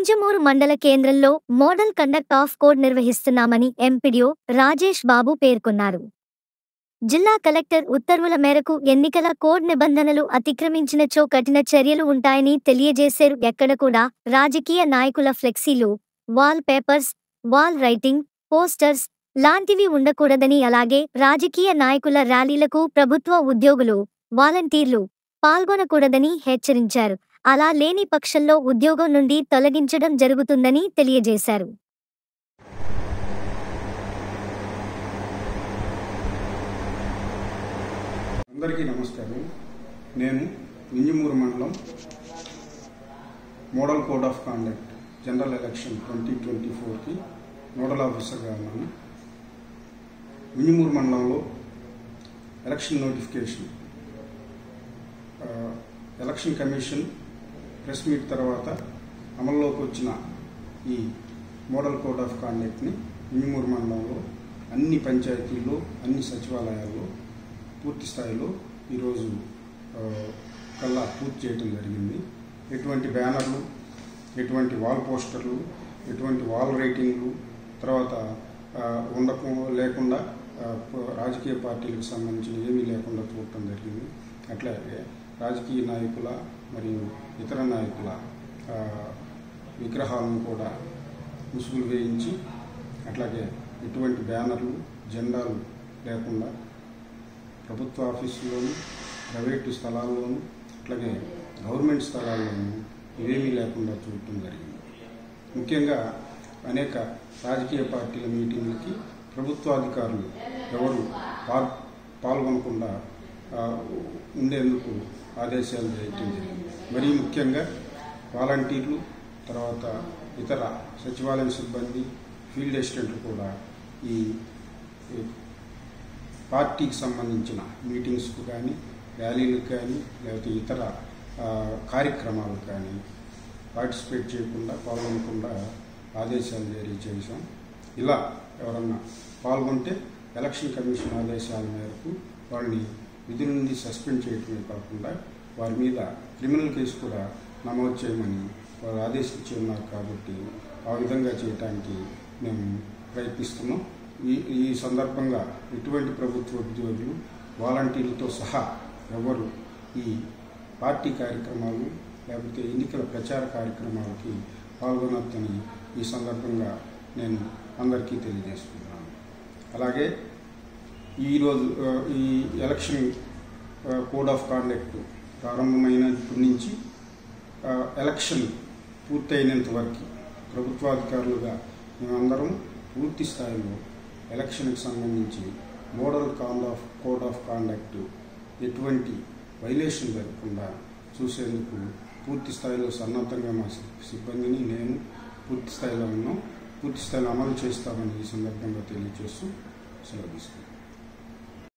వింజమూరు మండల కేంద్రంలో model conduct of code నిర్వహిస్తున్నామని ఎంపీడీఓ రాజేష్ బాబు పేర్కొన్నారు జిల్లా కలెక్టర్ ఉత్తర్వుల మేరకు ఎన్నికల కోడ్ నిబంధనలు అతిక్రమించినచో కఠిన చర్యలు ఉంటాయని తెలియజేశారు ఎక్కడ కూడా రాజకీయ నాయకుల ఫ్లెక్సీలు wall papers wall writing posters లాంటివి ఉండకూడదని అలాగే రాజకీయ నాయకుల ర్యాలీలకు ప్రభుత్వ ఉద్యోగులు వాలంటీర్లు పాల్గొనకూడదని హెచ్చరించారు అలా లేని పక్షంలో ఉద్యోగం నుండి తొలగించడం జరుగుతుందని తెలియజేశారు అందరికీ నమస్కారం నేను వింజమూరు మండలం model code of conduct general election twenty twenty ఫోర్కి నోడల్ ఆఫీసర్గా ఉన్నాను వింజమూరు మండలంలో ఎలక్షన్ నోటిఫికేషన్ ఆ, ఎలక్షన్ కమిషన్ ప్రెస్ మీట్ తర్వాత అమల్లోకి వచ్చిన ఈ మోడల్ కోడ్ ఆఫ్ కాండక్ట్ని వింజమూరు మండలంలో అన్ని పంచాయతీల్లో అన్ని సచివాలయాల్లో పూర్తి స్థాయిలో ఈరోజు ఆ, కల్లా పూర్తి చేయటం జరిగింది ఎటువంటి బ్యానర్లు ఎటువంటి వాల్ పోస్టర్లు ఎటువంటి వాల్ రైటింగ్లు తర్వాత ఆ, ఉండకు లేకుండా ఆ, ప- రాజకీయ పార్టీలకు సంబంధించిన ఏమీ లేకుండా చూడటం జరిగింది అట్లాగే రాజకీయ నాయకుల మరియు ఇతర నాయకుల ఆ, విగ్రహాలను కూడా ముసుగులు వేయించి అట్లాగే ఎటువంటి బ్యానర్లు జెండాలు లేకుండా ప్రభుత్వ ఆఫీసుల్లోనూ ప్రైవేటు స్థలాల్లోనూ అట్లాగే గవర్నమెంట్ స్థలాల్లోనూ ఇవేమీ లేకుండా చూడటం జరిగింది ముఖ్యంగా అనేక రాజకీయ పార్టీల మీటింగ్లకి ప్రభుత్వాధికారులు ఎవరు పాల్ పాల్గొనకుండా ఆ, ఉండేందుకు ఆదేశాలు చేయటం జరిగింది మరీ ముఖ్యంగా వాలంటీర్లు తర్వాత ఇతర సచివాలయం సిబ్బంది ఫీల్డ్ అసిస్టెంట్లు కూడా ఈ ఈ పార్టీకి సంబంధించిన మీటింగ్స్కు కానీ ర్యాలీలకు కానీ లేకపోతే ఇతర ఆ, కార్యక్రమాలకు కానీ పార్టిసిపేట్ చేయకుండా పాల్గొనకుండా ఆదేశాలు జారీ చేశాం ఇలా ఎవరన్నా పాల్గొంటే ఎలక్షన్ కమిషన్ ఆదేశాల మేరకు వాళ్ళని విధి నుండి సస్పెండ్ చేయటమే కాకుండా వారి మీద క్రిమినల్ కేసు కూడా నమోదు చేయమని వారు ఆదేశించి ఉన్నారు కాబట్టి ఆ విధంగా చేయటానికి మేము ప్రయత్నిస్తున్నాం ఈ ఈ సందర్భంగా ఎటువంటి ప్రభుత్వ ఉద్యోగులు వాలంటీర్లతో సహా ఎవరు ఈ పార్టీ కార్యక్రమాలు లేకపోతే ఎన్నికల ప్రచార కార్యక్రమాలకి పాల్గొనొద్దని ఈ సందర్భంగా నేను అందరికీ తెలియజేస్తున్నాను అలాగే ఈరోజు ఆ, ఈ ఎలక్షన్ ఆ, కోడ్ ఆఫ్ కాండక్ట్ ప్రారంభమైనప్పటి నుంచి ఆ, ఎలక్షన్ పూర్తయినంత వరకు ప్రభుత్వాధికారులుగా మేమందరం పూర్తి స్థాయిలో ఎలక్షన్కి సంబంధించి మోడల్ కాండ్ ఆఫ్ కోడ్ ఆఫ్ కాండక్ట్ ఎటువంటి వైలేషన్ జరగకుండా చూసేందుకు పూర్తి స్థాయిలో సన్నద్ధంగా మా సి- సిబ్బందిని నేను పూర్తి స్థాయిలో ఉన్నాం పూర్తి స్థాయిలో అమలు చేస్తామని ఈ సందర్భంగా తెలియజేస్తూ సెలవు తీసుకుంటాను